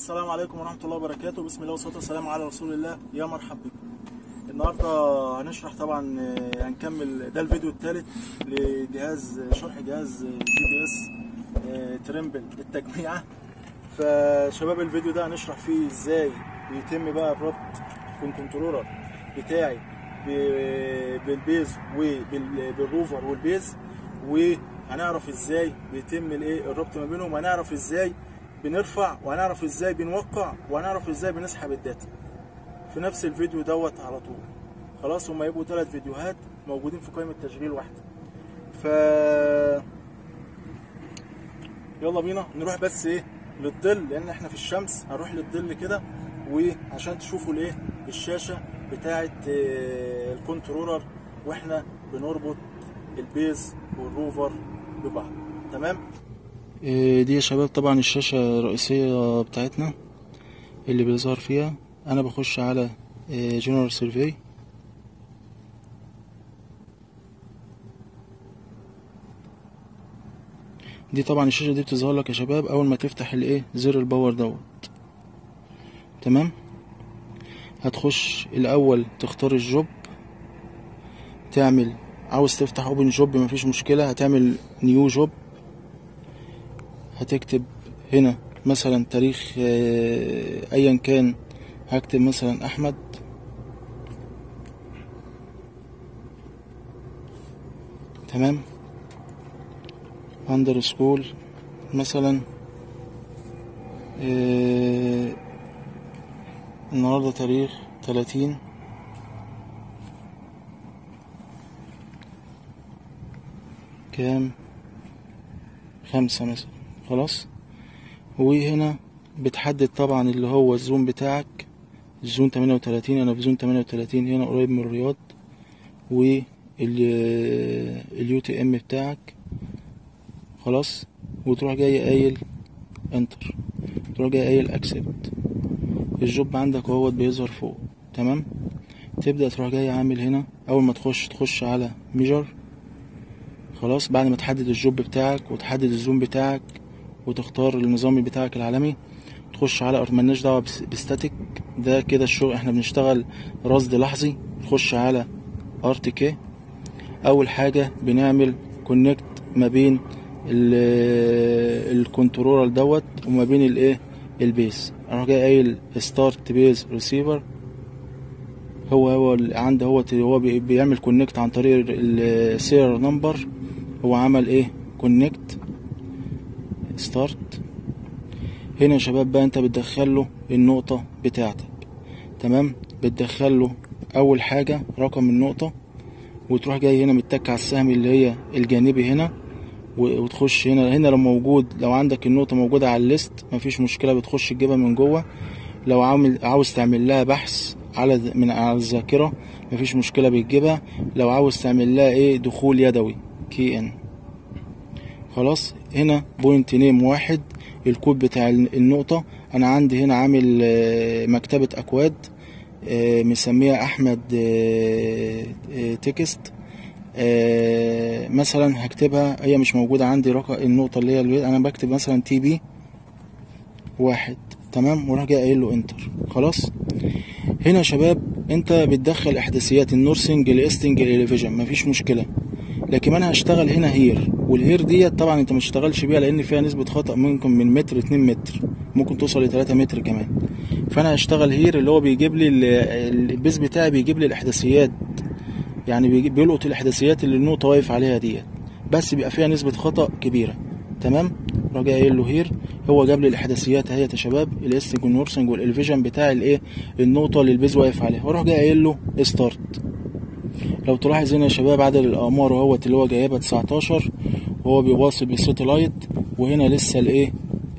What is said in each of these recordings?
السلام عليكم ورحمة الله وبركاته بسم الله والصلاة والسلام على رسول الله يا مرحب بكم النهاردة هنشرح طبعا آه، هنكمل ده الفيديو الثالث لجهاز شرح جهاز جي بي اس آه، ترمبل التجميعة فشباب الفيديو ده هنشرح فيه ازاي بيتم بقى الربط بالكنترولر بتاعي ب- بالبيز وبالروفر والبيز وهنعرف ازاي بيتم الايه الربط ما بينهم وهنعرف ازاي بنرفع وهنعرف ازاي بنوقع وهنعرف ازاي بنسحب الداتا في نفس الفيديو دوت على طول خلاص هما يبقوا ثلاث فيديوهات موجودين في قائمة تشغيل واحدة ف يلا بينا نروح بس ايه للظل لان احنا في الشمس هنروح للظل كده وعشان تشوفوا الايه الشاشة بتاعة آه، الكنترولر واحنا بنربط البيز والروفر ببعض تمام دي يا شباب طبعا الشاشة الرئيسية بتاعتنا اللي بيظهر فيها انا بخش على جنرال سيرفي دي طبعا الشاشة دي بتظهر لك يا شباب اول ما تفتح الايه زر الباور دوت تمام هتخش الاول تختار الجوب تعمل عاوز تفتح اوبن جوب مفيش مشكلة هتعمل نيو جوب هتكتب هنا مثلا تاريخ آه، ايا كان هكتب مثلا احمد تمام اندر سكول مثلا آه، النهارده تاريخ تلاتين كام خمسة مثلا خلاص وهنا بتحدد طبعا اللي هو الزوم بتاعك الزون 38 انا في زون 38 هنا قريب من الرياض واليو تي ام بتاعك خلاص وتروح جاي قايل انتر تروح جاي قايل اكسبت الجوب عندك اهوت بيظهر فوق تمام تبدأ تروح جاي عامل هنا اول ما تخش تخش على ميجر خلاص بعد ما تحدد الجوب بتاعك وتحدد الزوم بتاعك وتختار النظام بتاعك العالمي تخش على ملناش دعوه بس- بستاتيك ده كده الشغل احنا بنشتغل رصد لحظي نخش على ار تي كي اول حاجه بنعمل كونكت ما بين ال- الكنترولر دوت وما بين الايه البيس اروح جاي قايل ستارت بيز ريسيفر هو هو اللي عنده هو هو بي- بيعمل كونكت عن طريق السير نمبر هو عمل ايه كونكت ستارت هنا يا شباب بقى انت بتدخل له النقطة بتاعتك تمام بتدخل له اول حاجة رقم النقطة وتروح جاي هنا متك على السهم اللي هي الجانبي هنا و- وتخش هنا هنا لو موجود لو عندك النقطة موجودة على الليست مفيش مشكلة بتخش تجيبها من جوه لو عامل عاوز تعمل لها بحث على ذ- من على الذاكرة مفيش مشكلة بتجيبها لو عاوز تعمل لها ايه دخول يدوي كي ان خلاص هنا بوينت نيم واحد الكود بتاع ال- النقطة أنا عندي هنا عامل آه، مكتبة أكواد آه، مسميها أحمد آه، آه، تكست آه، مثلا هكتبها هي مش موجودة عندي رقم النقطة اللي هي الوي- أنا بكتب مثلا تي بي واحد تمام وراح جاي قايل له انتر خلاص هنا يا شباب انت بتدخل احداثيات النورسنج الاستنج الاليفيجن مفيش مشكله لكن انا هشتغل هنا هير والهير ديت طبعا انت ما تشتغلش بيها لان فيها نسبه خطا ممكن من متر 2 متر ممكن توصل ل 3 متر كمان فانا هشتغل هير اللي هو بيجيب لي ال- البيز بتاعي بيجيب لي الاحداثيات يعني بيجي- بيلقط الاحداثيات اللي النقطه واقف عليها ديت بس بيبقى فيها نسبه خطا كبيره تمام راح جاي قايل له هير هو جاب لي الاحداثيات اهي يا شباب الاستنج والنورسنج والالفيجن بتاع الايه النقطه اللي البيز واقف عليها واروح جاي قايل له ستارت لو تلاحظ هنا يا شباب عدد الاقمار اهوت اللي هو جايبها 19 وهو بيواصل بالساتلايت وهنا لسه الايه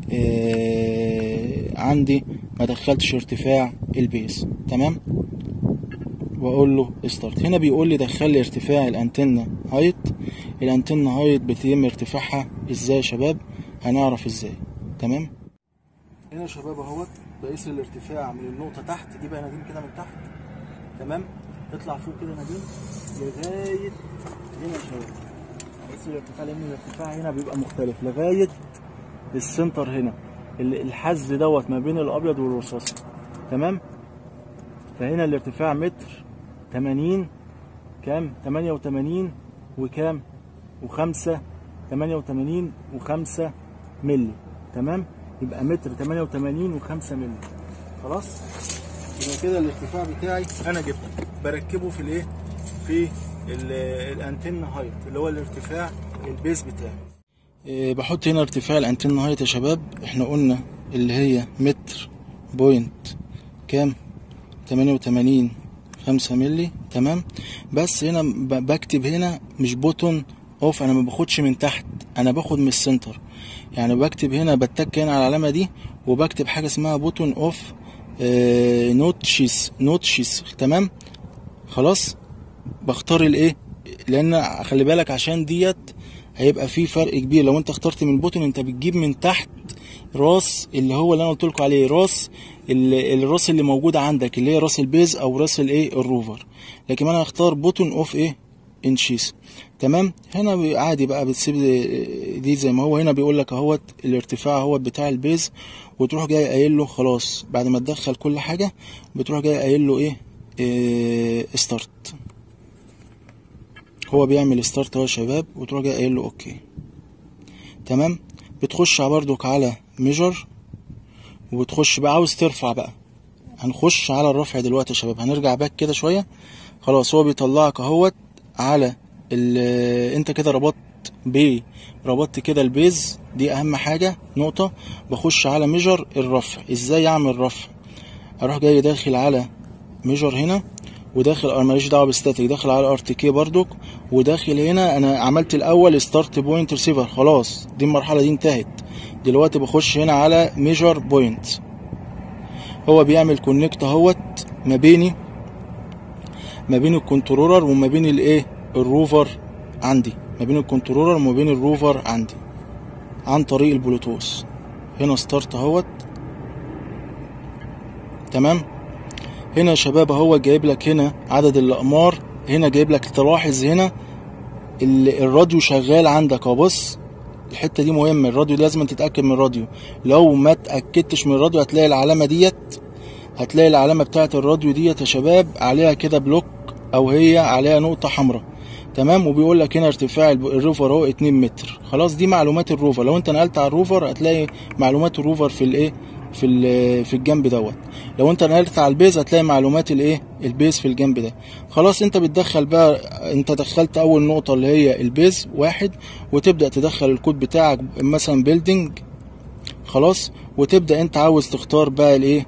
آه عندي ما دخلتش ارتفاع البيز تمام واقول له ستارت هنا بيقول لي دخل لي ارتفاع الانتنه هايت الانتنه هايت بيتم ارتفاعها ازاي يا شباب هنعرف ازاي تمام هنا يا شباب اهوت بقيس الارتفاع من النقطه تحت جيبها نادين كده من تحت تمام اطلع فوق كده نادين لغايه هنا يا شباب بقيس الارتفاع لان الارتفاع هنا بيبقى مختلف لغايه السنتر هنا ال- الحز دوت ما بين الابيض والرصاصي تمام فهنا الارتفاع متر 80 كام 88 وكام وخمسة 88 وخمسة ملي تمام يبقى متر 88 وخمسة ملي خلاص يبقى كده الارتفاع بتاعي انا جبته بركبه في الايه في ال- الانتن هايت اللي هو الارتفاع البيز بتاعي إيه، بحط هنا ارتفاع الانتن هايت يا شباب احنا قلنا اللي هي متر بوينت كام 88 5 ملي تمام بس هنا ب- بكتب هنا مش بوتون اوف انا ما باخدش من تحت انا باخد من السنتر يعني بكتب هنا بتك هنا على العلامه دي وبكتب حاجه اسمها بوتون اوف نوتشيس نوتشيس تمام خلاص بختار الايه لان خلي بالك عشان ديت هيبقى في فرق كبير لو انت اخترت من بوتون انت بتجيب من تحت راس اللي هو اللي انا قلت لكم عليه راس ال- الراس اللي موجوده عندك اللي هي راس البيز او راس الايه الروفر لكن انا هختار بوتون اوف ايه انشيس تمام هنا بي- عادي بقى بتسيب دي زي ما هو هنا بيقول لك اهوت الارتفاع هو بتاع البيز وتروح جاي قايل له خلاص بعد ما تدخل كل حاجه بتروح جاي قايل له ايه, إيه ستارت هو بيعمل ستارت اهو يا شباب وتروح جاي قايل له اوكي تمام بتخش برضك على ميجر وبتخش بقى عاوز ترفع بقى هنخش على الرفع دلوقتي يا شباب هنرجع باك كده شويه خلاص هو بيطلعك اهوت على ال انت كده ربطت ب ربطت كده البيز دي اهم حاجه نقطه بخش على ميجر الرفع ازاي اعمل رفع اروح جاي داخل على ميجر هنا وداخل انا ماليش دعوه بستاتيك داخل على ار تي كي بردك وداخل هنا انا عملت الاول ستارت بوينت ريسيفر خلاص دي المرحله دي انتهت دلوقتي بخش هنا على ميجر بوينت هو بيعمل كونكت اهوت ما بيني ما بين الكنترولر وما بين الايه الروفر عندي ما بين الكنترولر وما بين الروفر عندي عن طريق البلوتوث هنا ستارت اهوت تمام هنا يا شباب هو جايب لك هنا عدد الاقمار هنا جايب لك تلاحظ هنا ال- الراديو شغال عندك اهو بص الحته دي مهمه الراديو لازم تتاكد من الراديو لو ما اتاكدتش من الراديو هتلاقي العلامه ديت هتلاقي العلامه بتاعه الراديو ديت يا شباب عليها كده بلوك او هي عليها نقطه حمراء تمام وبيقول لك هنا ارتفاع الب- الروفر اهو 2 متر خلاص دي معلومات الروفر لو انت نقلت على الروفر هتلاقي معلومات الروفر في الايه في ال- في الجنب دوت لو انت نقلت على البيز هتلاقي معلومات الايه البيز في الجنب ده خلاص انت بتدخل بقى انت دخلت اول نقطه اللي هي البيز واحد وتبدا تدخل الكود بتاعك مثلا بيلدينج خلاص وتبدا انت عاوز تختار بقى الايه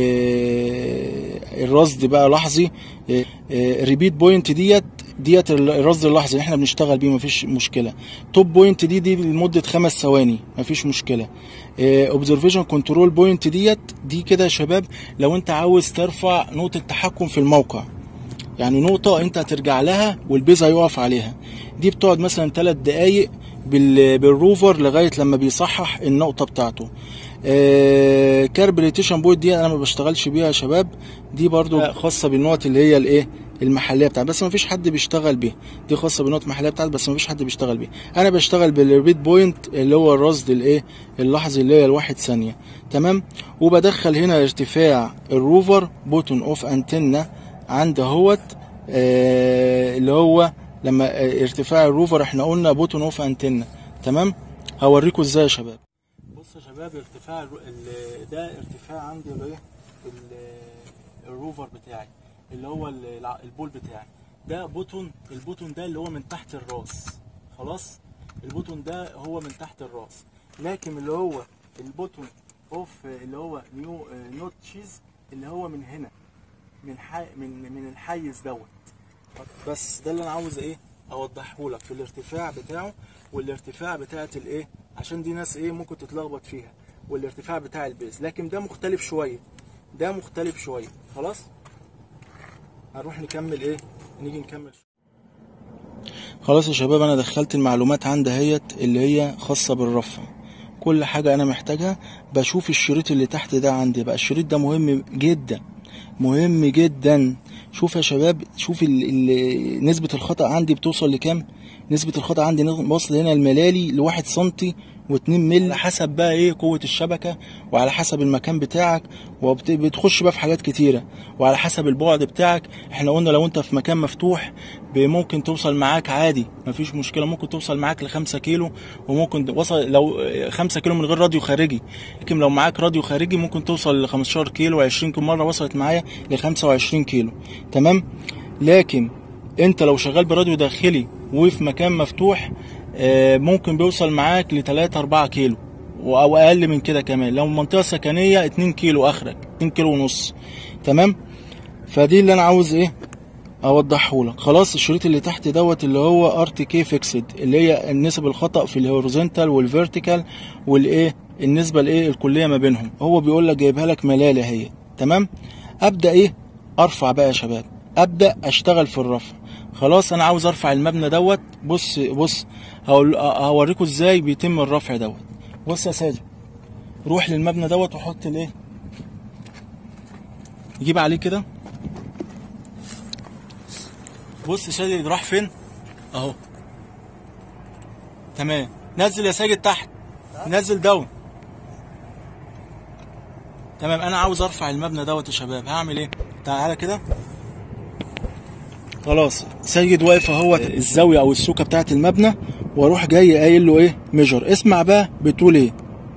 إيه الرصد بقى لحظي ريبيت بوينت ديت ديت الرصد اللحظي اللي احنا بنشتغل بيه مفيش مشكله توب بوينت دي دي لمده خمس ثواني مفيش مشكله اوبزرفيشن كنترول بوينت ديت دي كده يا شباب لو انت عاوز ترفع نقطه تحكم في الموقع يعني نقطة انت هترجع لها والبيز هيقف عليها دي بتقعد مثلا 3 دقايق بال- بالروفر لغاية لما بيصحح النقطة بتاعته آه كاربريتيشن بوينت دي انا ما بشتغلش بيها يا شباب دي برضو خاصة بالنقط اللي هي الايه المحلية بتاعتي بس ما فيش حد بيشتغل بيها دي خاصة بالنقط المحلية بتاعتي بس ما فيش حد بيشتغل بيها انا بشتغل بالريبيت بوينت اللي هو الرصد الايه اللحظي اللي هي الواحد ثانية تمام وبدخل هنا ارتفاع الروفر بوتون اوف انتنا عند اهوت آه اللي هو لما آه ارتفاع الروفر احنا قلنا بوتون اوف انتنا تمام هوريكم ازاي يا شباب بص يا شباب ارتفاع الرو... ال- ده ارتفاع عندي اللي ايه ال- الروفر بتاعي اللي هو ال- الع- البول بتاعي ده بوتون البوتون ده اللي هو من تحت الراس خلاص البوتون ده هو من تحت الراس لكن اللي هو البوتون اوف اللي هو نيو نوت تشيز اللي هو من هنا من حي... من من الحيز دوت بس ده اللي انا عاوز ايه اوضحه لك في الارتفاع بتاعه والارتفاع بتاعه الايه عشان دي ناس ايه ممكن تتلخبط فيها والارتفاع بتاع البيز لكن ده مختلف شويه ده مختلف شويه خلاص هنروح نكمل ايه نيجي نكمل خلاص يا شباب انا دخلت المعلومات عندي اهيت اللي هي خاصه بالرفع كل حاجه انا محتاجها بشوف الشريط اللي تحت ده عندي بقى الشريط ده مهم جدا مهم جدا شوف يا شباب شوف ال ال نسبة الخطأ عندي بتوصل لكام نسبة الخطأ عندي واصل هنا الملالي لواحد سنتي و2 مللي على حسب بقى ايه قوه الشبكه وعلى حسب المكان بتاعك وبتخش بقى في حاجات كتيره وعلى حسب البعد بتاعك احنا قلنا لو انت في مكان مفتوح ب- ممكن توصل معاك عادي مفيش مشكله ممكن توصل معاك لخمسة كيلو وممكن وصل لو خمسة كيلو من غير راديو خارجي لكن لو معاك راديو خارجي ممكن توصل ل 15 كيلو 20 كيلو مره وصلت معايا ل 25 كيلو تمام لكن انت لو شغال براديو داخلي وفي مكان مفتوح آه، ممكن بيوصل معاك ل 3 4 كيلو او اقل من كده كمان لو منطقه سكنيه 2 كيلو اخرك 2 كيلو ونص تمام فدي اللي انا عاوز ايه اوضحه لك خلاص الشريط اللي تحت دوت اللي هو ار تي كي فيكسد اللي هي النسب الخطا في الهوريزونتال والفيرتيكال والايه النسبه الايه الكليه ما بينهم هو بيقول لك جايبها لك ملاله هي تمام ابدا ايه ارفع بقى يا شباب ابدا اشتغل في الرفع خلاص انا عاوز ارفع المبنى دوت بص بص هقول هوريكم ازاي بيتم الرفع دوت بص يا ساجد روح للمبنى دوت وحط الايه جيب عليه كده بص يا ساجد راح فين اهو تمام نزل يا ساجد تحت نزل داون تمام انا عاوز ارفع المبنى دوت يا شباب هعمل ايه تعالى كده خلاص سيد واقف اهو الزاويه او السوكه بتاعت المبنى واروح جاي قايل له ايه ميجر اسمع بقى بتقول ايه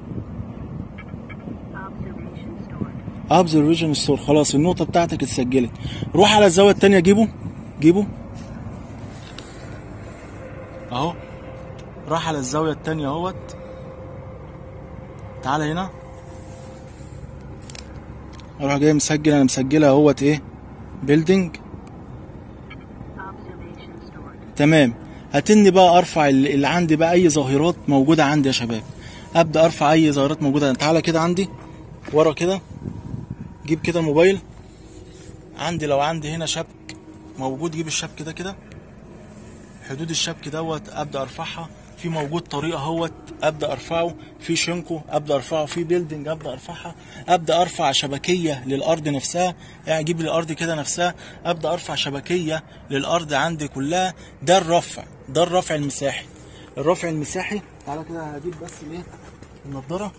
Observation stored. observation ستور خلاص النقطه بتاعتك اتسجلت روح على الزاويه التانية جيبه جيبه اهو راح على الزاويه التانية اهوت تعالى هنا اروح جاي مسجل انا مسجلها اهوت ايه بيلدينج Observation stored. تمام هتني بقى ارفع ال- اللي عندي بقى اي ظاهرات موجوده عندي يا شباب ابدا ارفع اي ظاهرات موجوده تعالى كده عندي ورا كده جيب كده الموبايل عندي لو عندي هنا شبك موجود جيب الشبك ده كده حدود الشبك دوت ابدا ارفعها في موجود طريقه اهوت ابدا ارفعه في شنكو ابدا ارفعه في بيلدينج ابدا ارفعها ابدا ارفع شبكيه للارض نفسها يعني اجيب الارض كده نفسها ابدا ارفع شبكيه للارض عندي كلها ده الرفع ده الرفع المساحي الرفع المساحي تعالى كده هجيب بس الايه النضاره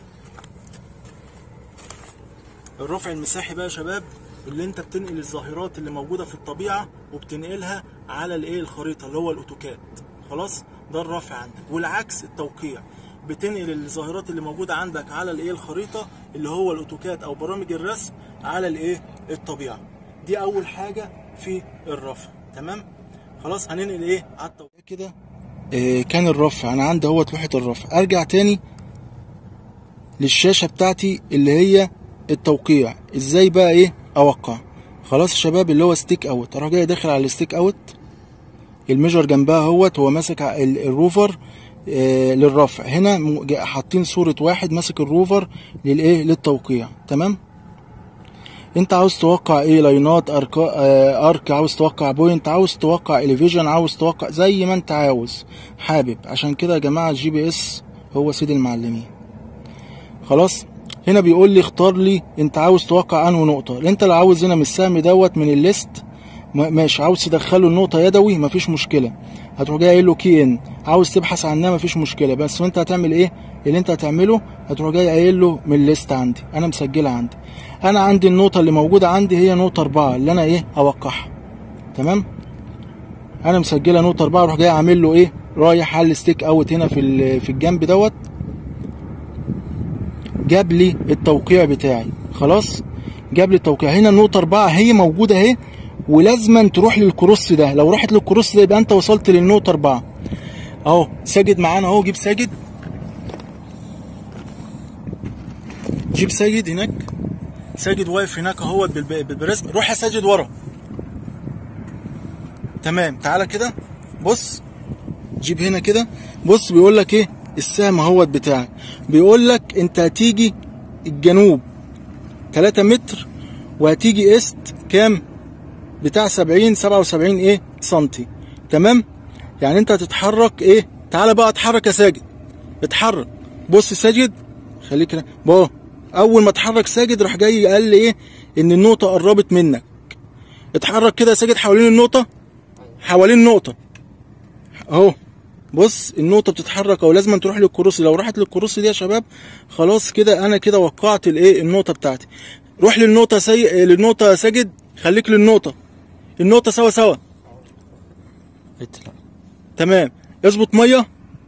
الرفع المساحي بقى يا شباب اللي انت بتنقل الظاهرات اللي موجوده في الطبيعه وبتنقلها على الايه الخريطه اللي هو الاوتوكاد خلاص ده الرفع عندك والعكس التوقيع بتنقل الظاهرات اللي موجوده عندك على الايه الخريطه اللي هو الاوتوكاد او برامج الرسم على الايه الطبيعه دي اول حاجه في الرفع تمام خلاص هننقل ايه على التوقيع كده إيه كان الرفع انا عندي اهوت لوحه الرفع ارجع تاني للشاشه بتاعتي اللي هي التوقيع ازاي بقى ايه اوقع خلاص يا شباب اللي هو ستيك اوت اروح جاي داخل على الستيك اوت الميجر جنبها اهوت هو ماسك ع- ال- الروفر آه للرفع هنا م- جا- حاطين صورة واحد ماسك الروفر للايه للتوقيع تمام انت عاوز توقع ايه لاينات ارك آه ارك عاوز توقع بوينت عاوز توقع اليفيجن عاوز توقع زي ما انت عاوز حابب عشان كده يا جماعه الجي بي اس هو سيد المعلمين خلاص هنا بيقول لي اختار لي انت عاوز توقع انه نقطه انت لو عاوز هنا من السهم دوت من الليست ما- ماشي عاوز تدخله النقطه يدوي مفيش مشكله هتروح جاي قايل له كي ان عاوز تبحث عنها مفيش مشكله بس انت هتعمل ايه اللي انت هتعمله هتروح جاي قايل له من الليست عندي انا مسجلها عندي انا عندي النقطه اللي موجوده عندي هي نقطه أربعة اللي انا ايه اوقعها تمام انا مسجله نقطه أربعة اروح جاي عامل له ايه رايح على الستيك اوت هنا في ال- في الجنب دوت جاب لي التوقيع بتاعي خلاص جاب لي التوقيع هنا النقطة أربعة هي موجودة أهي ولازما تروح للكروس ده لو رحت للكروس ده يبقى أنت وصلت للنقطة أربعة أهو ساجد معانا أهو جيب ساجد جيب ساجد هناك ساجد واقف هناك اهوت بالب- بالرسم روح يا ساجد ورا تمام تعالى كده بص جيب هنا كده بص بيقول لك ايه السهم اهوت بتاعك بيقول لك انت هتيجي الجنوب 3 متر وهتيجي است كام بتاع 70 77 ايه سنتي تمام يعني انت هتتحرك ايه تعالى بقى اتحرك يا ساجد اتحرك بص ساجد خليك هنا بقى اول ما اتحرك ساجد راح جاي قال لي ايه ان النقطه قربت منك اتحرك كده يا ساجد حوالين النقطه حوالين النقطه اهو بص النقطه بتتحرك او لازم تروح للكروسي لو راحت للكروسي دي يا شباب خلاص كده انا كده وقعت الايه النقطه بتاعتي روح للنقطه سي... للنقطه يا ساجد خليك للنقطه النقطه سوا سوا تمام اظبط ميه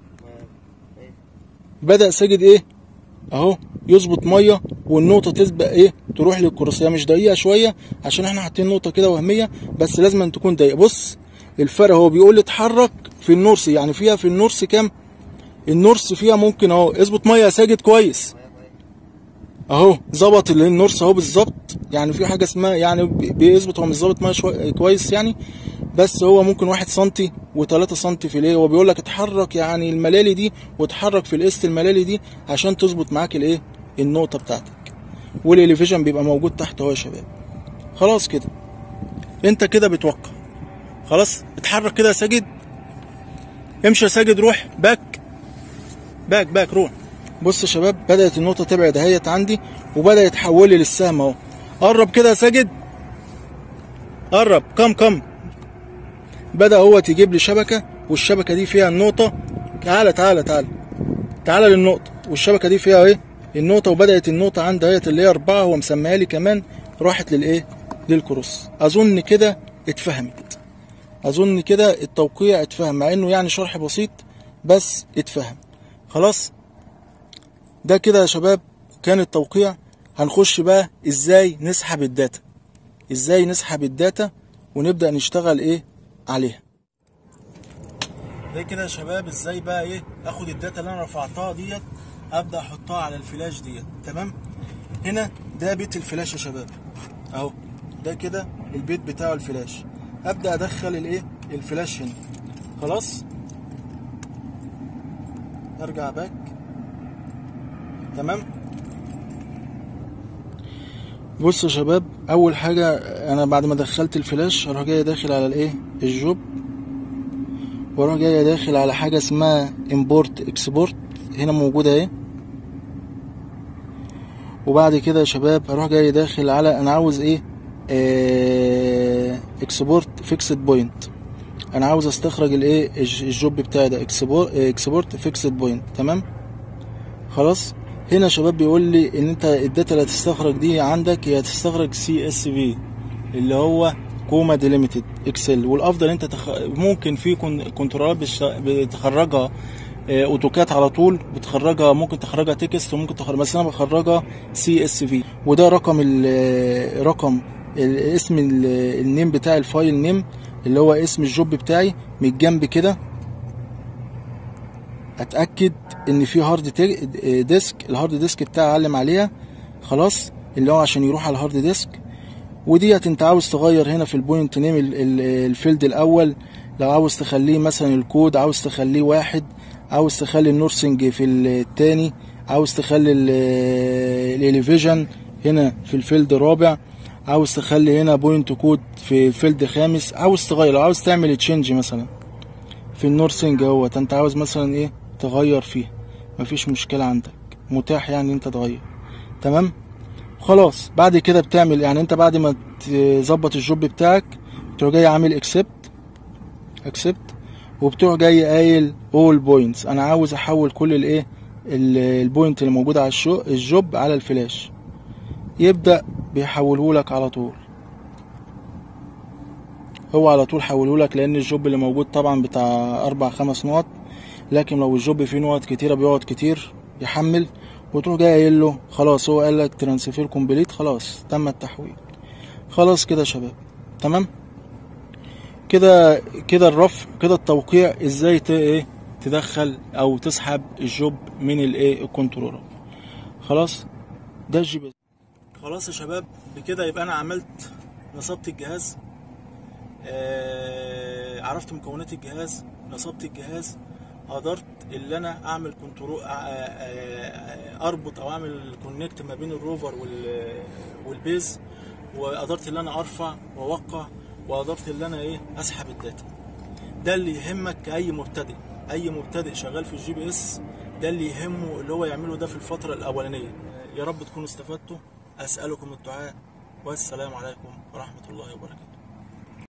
بدا ساجد ايه اهو يظبط ميه والنقطه تسبق ايه تروح للكروسيه مش دقيقه شويه عشان احنا حاطين نقطه كده وهميه بس لازم أن تكون دقيقه بص الفرق هو بيقول لي اتحرك في النورس يعني فيها في النورس كام النورس فيها ممكن اهو اظبط ميه يا ساجد كويس اهو ظبط ال- النورس اهو بالظبط يعني في حاجه اسمها يعني بي- بيظبط هو مش ظابط ميه شوي كويس يعني بس هو ممكن واحد سنتي وتلاتة سنتي في الايه هو بيقول لك اتحرك يعني الملالي دي واتحرك في القسط الملالي دي عشان تظبط معاك الايه النقطه بتاعتك والاليفيجن بيبقى موجود تحت اهو يا شباب خلاص كده انت كده بتوقع خلاص اتحرك كده يا ساجد امشي يا ساجد روح باك باك باك روح بص يا شباب بدأت النقطة تبعد اهيت عندي وبدأ يتحول لي للسهم اهو قرب كده يا ساجد قرب كم كم بدأ هو تجيب لي شبكة والشبكة دي فيها النقطة تعالى تعالى تعالى تعالى للنقطة والشبكة دي فيها ايه النقطة وبدأت النقطة عندي اهيت اللي هي أربعة هو مسميها لي كمان راحت للايه للكروس أظن كده اتفهمت أظن كده التوقيع اتفهم مع إنه يعني شرح بسيط بس اتفهم خلاص ده كده يا شباب كان التوقيع هنخش بقى ازاي نسحب الداتا ازاي نسحب الداتا ونبدأ نشتغل ايه عليها ده كده يا شباب ازاي بقى ايه اخد الداتا اللي انا رفعتها ديت ابدا احطها على الفلاش ديت تمام هنا ده بيت الفلاش يا شباب اهو ده كده البيت بتاع الفلاش ابدا ادخل الايه الفلاش هنا خلاص ارجع باك تمام بص يا شباب اول حاجه انا بعد ما دخلت الفلاش اروح جاي داخل على الايه الجوب واروح جاي داخل على حاجه اسمها امبورت اكسبورت هنا موجوده اهي وبعد كده يا شباب هروح جاي داخل على انا عاوز ايه اكسبورت فيكسد بوينت انا عاوز استخرج الايه الج- الجوب بتاعي ده اكسبورت فيكسد بوينت تمام خلاص هنا يا شباب بيقول لي ان انت الداتا اللي هتستخرج دي عندك هي هتستخرج سي اس في اللي هو كوما ديليميتد اكسل والافضل انت تخ... ممكن في كون... كنترولات بتش... بتخرجها آه، اوتوكات على طول بتخرجها ممكن تخرجها تكست وممكن تخرج بس انا بخرجها سي اس في وده رقم ال... رقم ال... اسم ال... النيم بتاع الفايل نيم اللي هو اسم الجوب بتاعي من الجنب كده اتاكد ان في هارد تي- ديسك الهارد ديسك بتاعي اعلم عليها خلاص اللي هو عشان يروح على الهارد ديسك وديت انت عاوز تغير هنا في البوينت نيم ال- ال- الفيلد الاول لو عاوز تخليه مثلا الكود عاوز تخليه واحد عاوز تخلي النورسنج في التاني عاوز تخلي الاليفيجن هنا في الفيلد الرابع عاوز تخلي هنا بوينت كود في الفيلد خامس عاوز تغير لو عاوز تعمل تشينج مثلا في النورسنج اهوت انت عاوز مثلا ايه تغير فيه مفيش مشكلة عندك متاح يعني انت تغير تمام خلاص بعد كده بتعمل يعني انت بعد ما تظبط الجوب بتاعك بتروح جاي عامل اكسبت اكسبت وبتروح جاي قايل اول بوينتس انا عاوز احول كل الايه البوينت اللي موجوده على الشو الجوب على الفلاش يبدا بيحوله لك على طول هو على طول حوله لك لان الجوب اللي موجود طبعا بتاع اربع خمس نقط لكن لو الجوب فيه نقط كتيره بيقعد كتير يحمل وتروح جاي قايل له خلاص هو قال لك ترانسفير كومبليت خلاص تم التحويل خلاص كده يا شباب تمام كده كده الرفع كده التوقيع ازاي ت- ايه تدخل او تسحب الجوب من الايه الكنترولر خلاص ده الجي بي خلاص يا شباب بكده يبقى انا عملت نصبت الجهاز آه عرفت مكونات الجهاز نصبت الجهاز قدرت اللي انا اعمل كنترول اربط او اعمل كونكت ما بين الروفر وال- والبيز وقدرت اللي انا ارفع واوقع وقدرت اللي انا ايه اسحب الداتا ده اللي يهمك كاي مبتدئ اي مبتدئ شغال في الجي بي اس ده اللي يهمه اللي هو يعمله ده في الفتره الاولانيه يا رب تكونوا استفدتوا اسالكم الدعاء والسلام عليكم ورحمه الله وبركاته